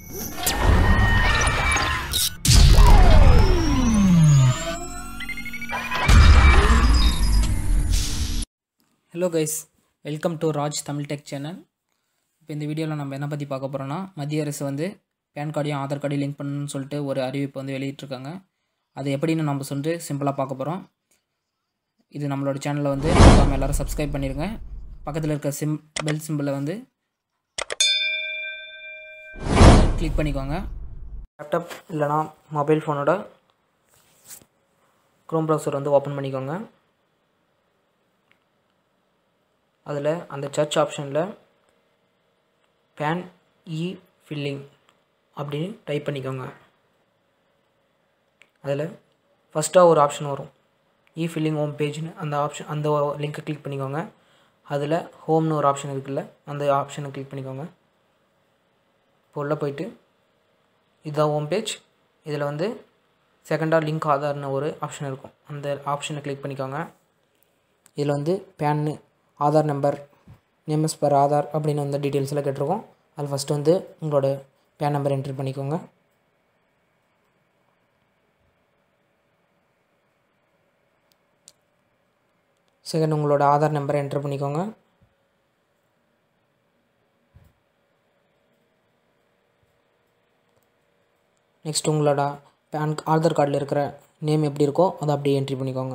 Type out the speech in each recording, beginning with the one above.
hello guys welcome to Raj Tamil tech channel இப்போ இந்த வீடியோவில் நம்ம என்ன பற்றி பார்க்க போகிறோன்னா மத்திய அரசு வந்து பேன் கார்டையும் ஆதார் கார்டையும் லிங்க் பண்ணணும்னு சொல்லிட்டு ஒரு அறிவிப்பு வந்து வெளியிட்டிருக்காங்க அது எப்படின்னு நம்ம சொல்லிட்டு சிம்பிளாக பார்க்க போகிறோம் இது நம்மளோட சேனலில் வந்து நம்ம எல்லோரும் சப்ஸ்கிரைப் பண்ணிடுங்க பக்கத்தில் இருக்க சிம் பெல் சிம்பிளை வந்து கிளிக் பண்ணிக்கோங்க லேப்டாப் இல்லைனா மொபைல் ஃபோனோட க்ரோம் ப்ரௌசர் வந்து ஓப்பன் பண்ணிக்கோங்க அதில் அந்த சர்ச் ஆப்ஷனில் பேன் இ ஃபில்லிங் அப்படின்னு டைப் பண்ணிக்கோங்க அதில் ஃபஸ்ட்டாக ஒரு ஆப்ஷன் வரும் இ ஃபில்லிங் ஹோம் பேஜ்னு அந்த ஆப்ஷன் அந்த லிங்க்கை கிளிக் பண்ணிக்கோங்க அதில் ஹோம்னு ஒரு ஆப்ஷன் இருக்குல்ல அந்த ஆப்ஷனை கிளிக் பண்ணிக்கோங்க இப்போ உள்ளே போயிட்டு இதுதான் ஹோம் பேஜ் இதில் வந்து செகண்டாக லிங்க் ஆதார்னு ஒரு ஆப்ஷன் இருக்கும் அந்த ஆப்ஷனை கிளிக் பண்ணிக்கோங்க இதில் வந்து பேன்னு Aadhaar number names per Aadhaar அப்படின்னு வந்து டீட்டெயில்ஸ்லாம் கேட்டிருக்கோம் அதில் ஃபஸ்ட்டு வந்து உங்களோட பேன் நம்பர் என்ட்ரி பண்ணிக்கோங்க செகண்ட் உங்களோட ஆதார் நம்பரை என்ட்ரு பண்ணிக்கோங்க நெக்ஸ்ட் உங்களோட பேன் ஆதார் கார்டில் இருக்கிற நேம் எப்படி இருக்கோ அதை அப்படியே என்ட்ரி பண்ணிக்கோங்க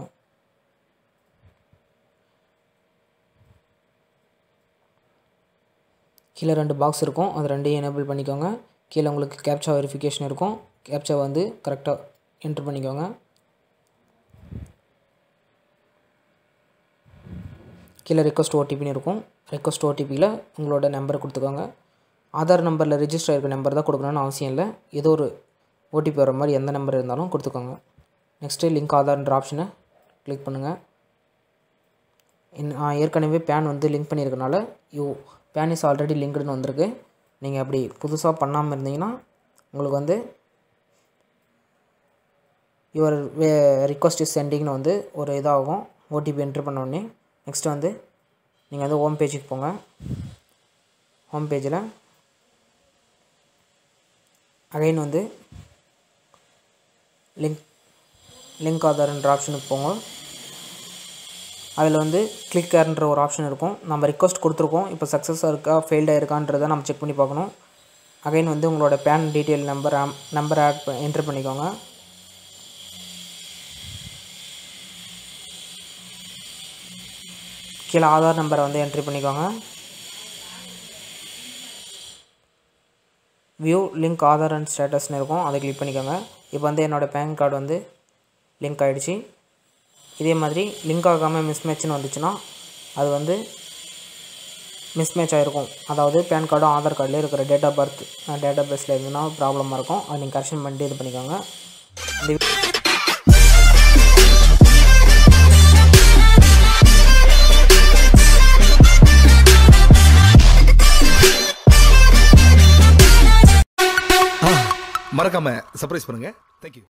கீழே ரெண்டு பாக்ஸ் இருக்கும் அது ரெண்டையும் எனேபிள் பண்ணிக்கோங்க கீழே உங்களுக்கு கேப்சா வெரிஃபிகேஷன் இருக்கும் கேப்சா வந்து கரெக்டாக என்ட்ரு பண்ணிக்கோங்க கீழே ரெக்வஸ்ட் ஓடிபின்னு இருக்கும் ரெக்வஸ்ட் ஓடிபியில் உங்களோட நம்பரை கொடுத்துக்கோங்க ஆதார் நம்பரில் ரிஜிஸ்டர் ஆகிருக்க நம்பர் தான் கொடுக்கணும்னு அவசியம் இல்லை ஏதோ ஒரு ஓடிபி வர மாதிரி எந்த நம்பர் இருந்தாலும் கொடுத்துக்கோங்க நெக்ஸ்ட்டு லிங்க் ஆதார்ன்ற ஆப்ஷனை கிளிக் பண்ணுங்கள் நான் ஏற்கனவே பேன் வந்து லிங்க் பண்ணியிருக்கனால யூ பேன் இஸ் ஆல்ரெடி லிங்க்டுன்னு வந்திருக்கு நீங்கள் அப்படி புதுசாக பண்ணாமல் இருந்தீங்கன்னா உங்களுக்கு வந்து யுவர் வே ரிக்வஸ்ட் இஸ் சென்டிங்னு வந்து ஒரு இதாகும் ஓடிபி என்ட்ரு பண்ணோடனே நெக்ஸ்ட்டு வந்து நீங்கள் வந்து ஹோம் பேஜுக்கு போங்க ஹோம் பேஜில் அகைன் வந்து லிங்க் லிங்க் ஆதார்ன்ற ஆப்ஷனுக்கு போங்க அதில் வந்து கிளிக் ஏர்ன்ற ஒரு ஆப்ஷன் இருக்கும் நம்ம ரிக்வஸ்ட் கொடுத்துருக்கோம் இப்போ சக்ஸஸாக இருக்கா ஃபெயில்டாக இருக்கான்றதை நம்ம செக் பண்ணி பார்க்கணும் அகைன் வந்து உங்களோட PAN detail number number add entry பண்ணிக்கோங்க கீழே ஆதார் நம்பரை வந்து என்ட்ரி பண்ணிக்கோங்க வியூ லிங்க் ஆதார் அண்ட் ஸ்டேட்டஸ்னு இருக்கும் அதை கிளிக் பண்ணிக்கோங்க இப்போ வந்து என்னோடய பேன் கார்டு வந்து லிங்க் ஆகிடுச்சு இதே மாதிரி லிங்க் ஆகாமல் மிஸ்மேட்ச்னு வந்துச்சுன்னா அது வந்து மிஸ்மேட்ச் ஆகிருக்கும் அதாவது பேன் கார்டும் ஆதார் கார்டில் இருக்கிற date of birth date of பர்த்தில் இருந்ததுன்னா ப்ராப்ளமாக இருக்கும் அதை நீங்கள் கரெக்ஷன் பண்ணிட்டு இது பண்ணிக்கோங்க இந்த மறக்காம சர்ப்ரைஸ் பண்ணுங்க தேங்க்யூ